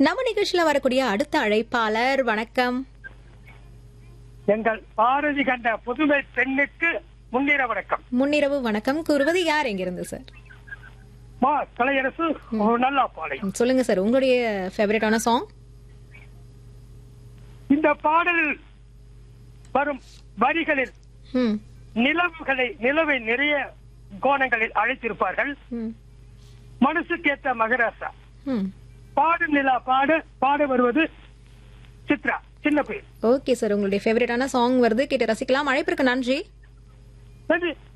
நம்ம நிகழ்ச்சியில வரக்கூடிய அடுத்த அழைப்பாளர் வணக்கம் எங்கள் பாரதி கண்ட புதுமை பெண்ணுக்கு முன்னிற வணக்கம் முன்னிரவு வணக்கம் கூறுவது யார் எங்கிருந்து சார் மா கலையரசு நல்லா பாலை ம், சொல்லுங்க சார் உங்களுடைய ஃபேவரட்டான சாங் இந்த பாடலில் வரும் வரிகளில் ம் நிலவுகளை நிலவை நிறைய கோணங்களில் அழைத்திருப்பார்கள் ம் மனசுக்கேத்த மகராசா ம் பாடு நிலா பாடு பாட வருவது சித்ரா சின்ன பேர் ஓகே சார் உங்களுடைய ஃபேவரட்டான சாங் வருது கேட்டு ரசிக்கலாம் அழைப்பிற்கு நன்றி நன்றி